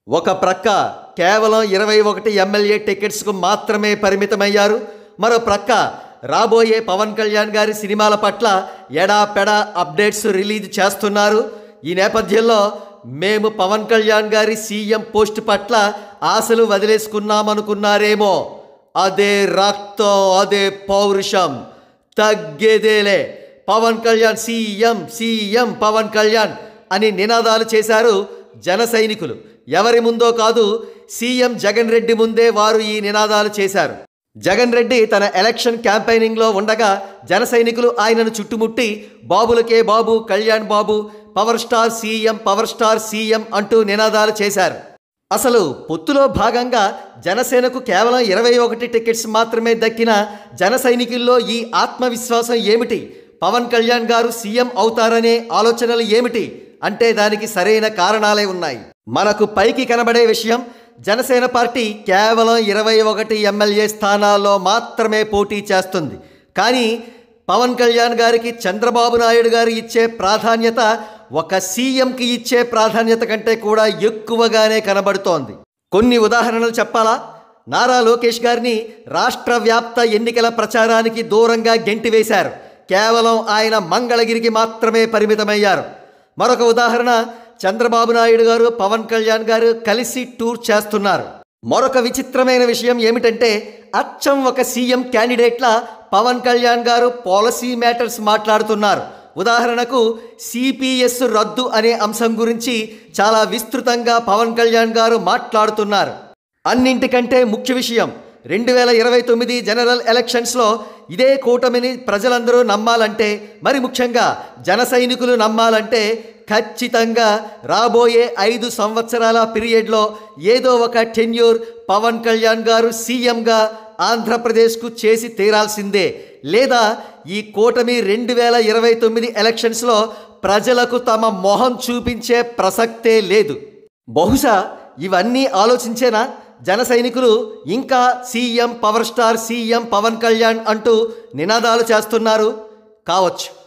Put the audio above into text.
ఒక ప్రక్క కేవలం ఇరవై ఒకటి ఎమ్మెల్యే టికెట్స్కు మాత్రమే పరిమితమయ్యారు మరో ప్రక్క రాబోయే పవన్ కళ్యాణ్ గారి సినిమాల పట్ల ఎడాపెడా అప్డేట్స్ రిలీజ్ చేస్తున్నారు ఈ నేపథ్యంలో మేము పవన్ కళ్యాణ్ గారి సీఎం పోస్ట్ పట్ల ఆశలు వదిలేసుకున్నామనుకున్నారేమో అదే రక్తం అదే పౌరుషం తగ్గేదేలే పవన్ కళ్యాణ్ సీఎం సీఎం పవన్ కళ్యాణ్ అని నినాదాలు చేశారు జన సైనికులు ఎవరి ముందో కాదు సీఎం జగన్ రెడ్డి ముందే వారు ఈ నినాదాలు చేశారు జగన్ రెడ్డి తన ఎలక్షన్ క్యాంపెయినింగ్లో ఉండగా జన సైనికులు ఆయనను చుట్టుముట్టి బాబులకే Babu Kalyan Babu power star CM power star CM అంటూ నినాదాలు చేశారు అసలు పొత్తులో భాగంగా జనసేనకు కేవలం ఇరవై ఒకటి టికెట్స్ మాత్రమే దక్కిన జన సైనికుల్లో ఈ ఆత్మవిశ్వాసం ఏమిటి పవన్ కళ్యాణ్ గారు సీఎం అవుతారనే ఆలోచనలు ఏమిటి అంటే దానికి సరైన కారణాలే ఉన్నాయి మనకు పైకి కనబడే విషయం జనసేన పార్టీ కేవలం ఇరవై ఒకటి ఎమ్మెల్యే స్థానాల్లో మాత్రమే పోటీ చేస్తుంది కానీ పవన్ కళ్యాణ్ గారికి చంద్రబాబు నాయుడు గారు ఇచ్చే ప్రాధాన్యత ఒక సీఎంకి ఇచ్చే ప్రాధాన్యత కంటే కూడా ఎక్కువగానే కనబడుతోంది కొన్ని ఉదాహరణలు చెప్పాలా నారా లోకేష్ గారిని రాష్ట్ర వ్యాప్త ఎన్నికల ప్రచారానికి దూరంగా గెంటివేశారు కేవలం ఆయన మంగళగిరికి మాత్రమే పరిమితమయ్యారు మరొక ఉదాహరణ చంద్రబాబు నాయుడు గారు పవన్ కళ్యాణ్ గారు కలిసి టూర్ చేస్తున్నారు మరొక విచిత్రమైన విషయం ఏమిటంటే అచ్చం ఒక సీఎం క్యాండిడేట్లా పవన్ కళ్యాణ్ గారు పాలసీ మ్యాటర్స్ మాట్లాడుతున్నారు ఉదాహరణకు సిపిఎస్ రద్దు అనే అంశం గురించి చాలా విస్తృతంగా పవన్ కళ్యాణ్ గారు మాట్లాడుతున్నారు అన్నింటికంటే ముఖ్య విషయం రెండు వేల ఇరవై తొమ్మిది జనరల్ ఎలక్షన్స్లో ఇదే కూటమిని ప్రజలందరూ నమ్మాలంటే మరి ముఖ్యంగా జన సైనికులు నమ్మాలంటే ఖచ్చితంగా రాబోయే ఐదు సంవత్సరాల పీరియడ్లో ఏదో ఒక టెన్యూర్ పవన్ కళ్యాణ్ గారు సీఎంగా ఆంధ్రప్రదేశ్కు చేసి తీరాల్సిందే లేదా ఈ కూటమి రెండు వేల ఇరవై తొమ్మిది ఎలక్షన్స్లో ప్రజలకు తమ మొహం చూపించే ప్రసక్తే లేదు బహుశా ఇవన్నీ ఆలోచించేనా జన సైనికులు ఇంకా CM power star CM Pawan Kalyan అంటూ నినాదాలు చేస్తున్నారు కావచ్చు